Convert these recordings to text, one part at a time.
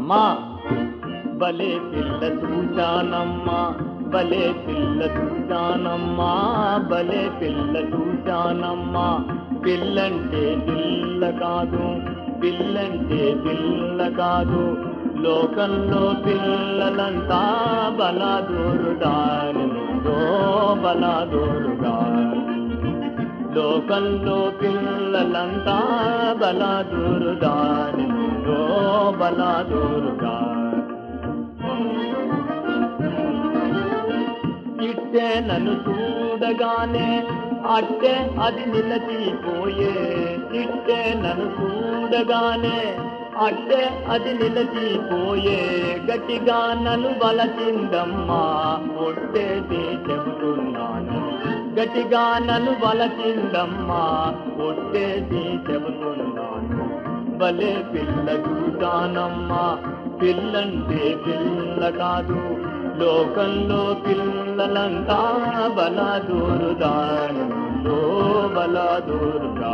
అమ్మా భలే పిల్ల చూశానమ్మా భలే పిల్ల చూశానమ్మా భలే పిల్ల చూశానమ్మా పిల్లంటే పిల్ల కాదు పిల్లంటే పిల్ల కాదు లోకంలో పిల్లలంతా బలాదూరుదాని బలాదూరుగా లోకంలో పిల్లలంతా బలాదూరుదాని బలాదూరుగా ఇట్టే నన్ను చూడగానే అట్టే అది నిలచిపోయే ఇట్టే నన్ను చూడగానే అట్టే అది నిలచిపోయే గట్టిగా నన్ను వలచిందమ్మా ఒట్టేసి చెబుతున్నాను గట్టిగా నన్ను వలచిందమ్మా ఒట్టేసి చెబుతున్నాను భలే పిల్ల చూశానమ్మా పిల్లంటే పిల్ల కాదు లోకంలో పిల్లలంతా బలాదూరుదాను బలాదూరుదా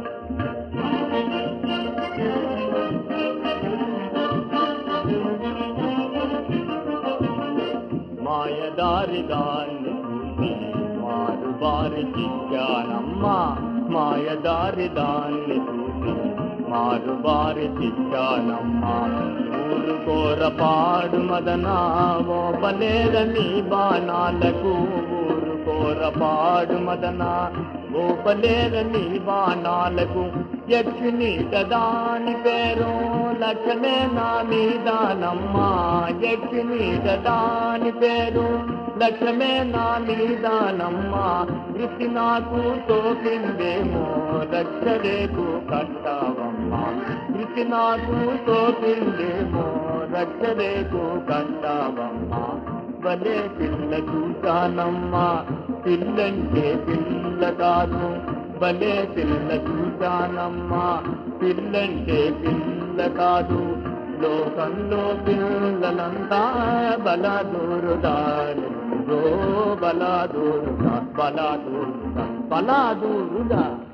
మాయదారి దాన్ని చూసి మారు బారి చిక్కానమ్మా మాయదారి దాన్ని చూసి మారు బారి చిక్కానమ్మా ఊరు కోర పాడు మదనా ఓపలేదని బాణాలకు ఊరు కోర పాడు మదనా ఓపలేదని బాణాలకు యక్షిని దాని పేరు లక్ష్మే నా మీదానమ్మా యక్షిని దాని పేరు లక్ష్మే నా మీదానమ్మా వృత్తి నాకు సోకిందేమో రక్షరేకు కట్టావమ్మా వృత్తి నాకు సోకిందేమో రక్షరేకు కట్టావమ్మా భలే పిల్ల చూశానమ్మా పిల్లంటే పిల్ల కాదు భలే పిల్ల చూశానమ్మా పిల్లంటే పిల్ల కాదు లోకంలో పిల్లలంతా బలాదూరుదారు బలాదూరుదా బలాదూరుదా బలాదూరుదా